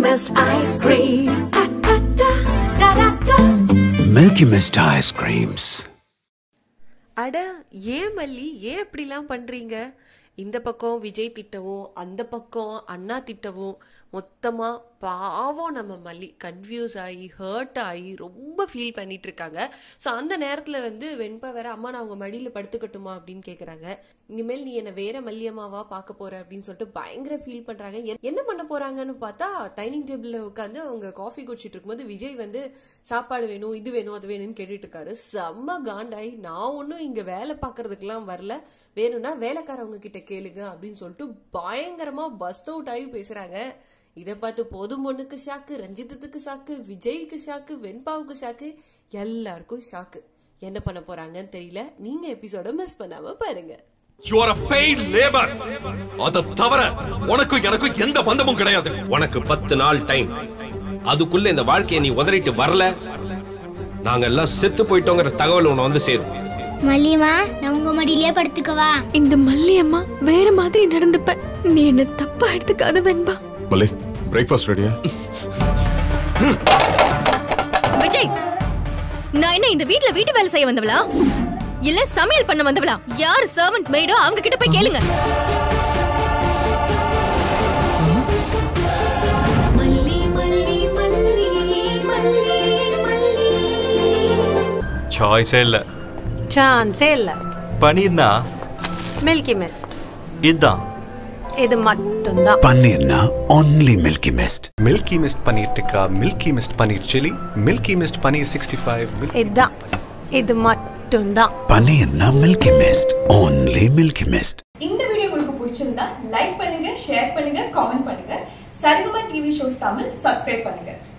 Mist ice cream. Da, da, da, da, da, da. Milky Mist ice creams. அட ஏன் மல்லி ஏன் இப்படிலாம் பண்றீங்க இந்த பக்கம் விஜய் திட்டவும் அந்த பக்கம் அண்ணா திட்டவும் மொத்தமா பாவம் நம்ம மல்லி கன்ஃபியூஸ் ஆகி ஹர்ட் ஆகி ரொம்ப ஃபீல் பண்ணிட்டு இருக்காங்க ஸோ அந்த நேரத்தில் வந்து வெண்பா வேற அம்மா நான் அவங்க மடியில் படுத்துக்கட்டுமா அப்படின்னு கேட்குறாங்க இனிமேல் நீ என்னை வேற மல்லியம்மாவா பார்க்க போற அப்படின்னு சொல்லிட்டு பயங்கர ஃபீல் பண்றாங்க என்- என்ன பண்ண போறாங்கன்னு பார்த்தா டைனிங் டேபிளில் உட்காந்து அவங்க காஃபி குடிச்சிட்டு இருக்கும்போது விஜய் வந்து சாப்பாடு வேணும் இது வேணும் அது வேணும்னு கேட்டுட்டு இருக்காரு செம்ம காண்டாயி நான் ஒன்றும் இங்கே வேலை பார்க்கறதுக்கெல்லாம் வரல வேணும்னா வேலைக்காரவங்க கிட்ட கேளுங்க அப்படின்னு சொல்லிட்டு பயங்கரமா பஸ் அவுட் ஆகி பேசுறாங்க இதை பார்த்து போதும் பொண்ணுக்கு ஷாக்கு ரஞ்சிதத்துக்கு ஷாக்கு விஜய்க்கு ஷாக்கு வெண்பாவுக்கு ஷாக்கு எல்லாருக்கும் ஷாக்கு என்ன பண்ண போறாங்கன்னு தெரியல நீங்க எபிசோட மிஸ் பண்ணாம பாருங்க யூ ஆர் பெய்ட் லேபர் அத தவிர உனக்கும் எனக்கும் எந்த பந்தமும் கிடையாது உனக்கு பத்து நாள் டைம் அதுக்குள்ள இந்த வாழ்க்கையை நீ உதறிட்டு வரல நாங்க எல்லாம் செத்து போயிட்டோங்கிற தகவல் உன்னை வந்து சேரும் மல்லியம்மா நான் உங்க மடியிலே படுத்துக்கவா இந்த மல்லியம்மா வேற மாதிரி நடந்துப்ப நீ என்ன தப்பா எடுத்துக்காத வெண்பா மல்லி பிரேக்ஃபாஸ்ட் ரெடியா விஜய் நான் என்ன இந்த வீட்ல வீட்டு வேலை செய்ய வந்தவளா இல்ல சமையல் பண்ண வந்தவளா யார் சர்வன்ட் மேடோ அவங்க கிட்ட போய் கேளுங்க மல்லி மல்லி மல்லி மல்லி மல்லி சாய்ஸே இல்ல சான்ஸே இல்ல பனீர்னா மில்கி மிஸ்ட் இதுதான் இது மட்டும்தான் Paneerna only Milky Mist. Milky Mist paneer tikka Milky Mist paneer chilli Milky Mist paneer sixty five இதுதான் இது மட்டும்தான் Paneerna Milky Mist. Only Milky Mist. இந்த வீடியோ உங்களுக்கு பிடிச்சிருந்தா லைக் பண்ணுங்க ஷேர் பண்ணுங்க காமெண்ட் பண்ணுங்க Saregama TV shows Tamil subscribe பண்ணுங்க